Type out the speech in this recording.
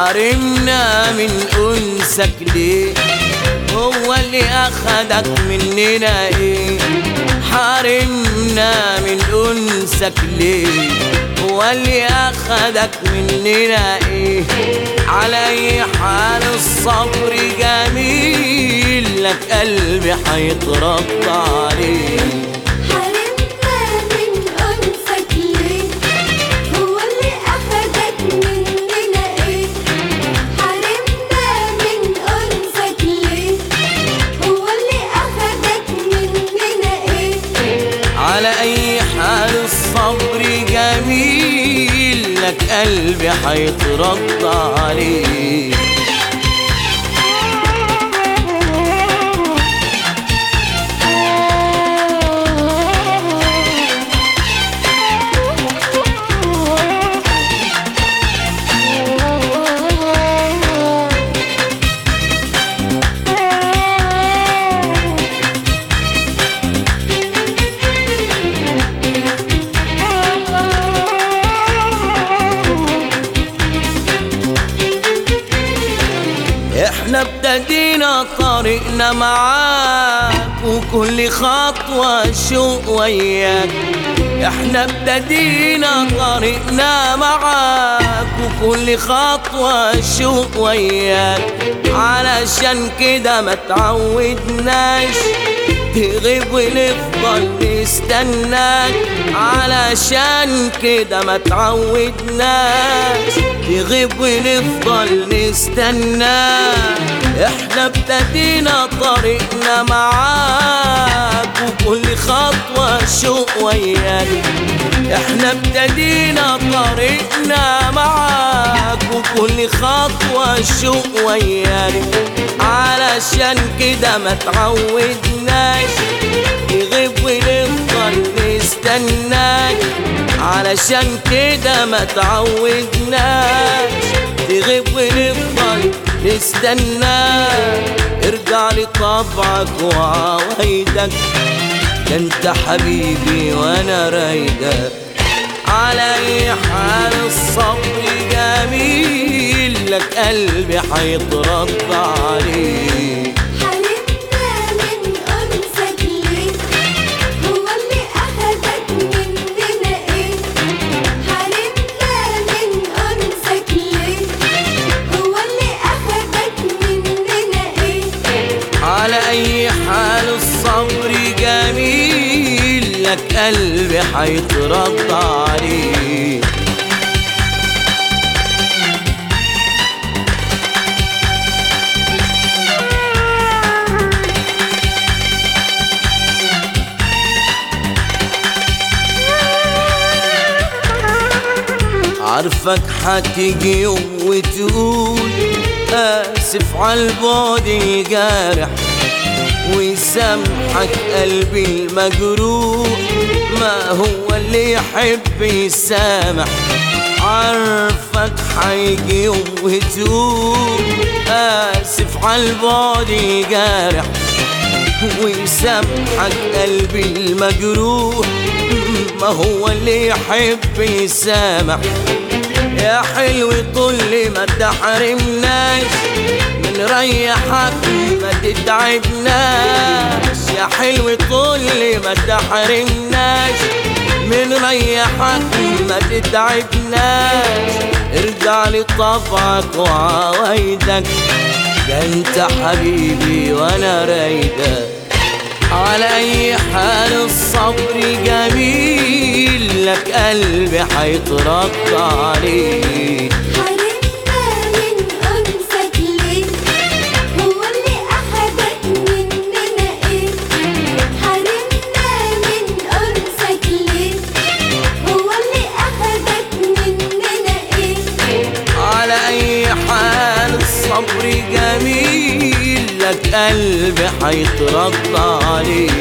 حرمنا من أنسك ليه هو اللي أخدك مننا إيه حرمنا من أنسك ليه هو اللي أخدك مننا إيه على أي حال الصبر جميل لك قلبي حيترد عليه حرمنا من أنسك ليه هو اللي أخدك مننا إيه حرمنا من أنسك ليه هو اللي أخدك مننا إيه على أي حال الصبر جميل لك قلبي حيترد عليه احنا ابتدينا طريقنا معاك وكل خطوة شوق وياك احنا ابتدينا طريقنا معاك وكل خطوة شوق وياك علشان كده ما تعودناش تغيب ونفضل نستناك علشان كده ما تعودناش تغيب ونفضل نستناك احنا ابتدينا طريقنا معاك وكل خطوة شوق وياك احنا ابتدينا طريقنا معاك وكل خطوة شوق وياك علشان كده ما تعودناش نغيب ونفضل نستناك علشان كده ما تعودناش تغيب ونفضل نستناك ارجع لطبعك وعوايدك ده انت حبيبي وانا رايدك على اي حال الصبر جميل لك قلبي حيترد عليه حرمنا من أنسك ليه هو اللي أخدك مننا إيه حرمنا من أنسك ليه هو اللي أخدك مننا إيه على اي حال الصبر جميل لك قلبي حيترد عليه عارفك حتيجي يوم وتقول آسف عالبعد الجارح ويسامحك قلبي المجروح ما هو اللي يحب يسامح عارفك حيجي يوم وتقول آسف عالبعد الجارح ويسامحك قلبي المجروح ما هو اللي يحب يسامح يا حلو طول ما تحرمناش من ريحك ما تتعبناش يا حلو طول ما تحرمناش من ريحك ما تتعبناش ارجع لطبعك وعوايدك ده انت حبيبي وانا رايدك على اي حال الصبر جميل لك قلبي حيترد عليه حرمنا من أنسك ليه هو اللي أخدك مننا إيه حرمنا من أنسك ليه هو اللي أخدك مننا إيه على اي حال الصبر جميل لك قلبي حيترد عليه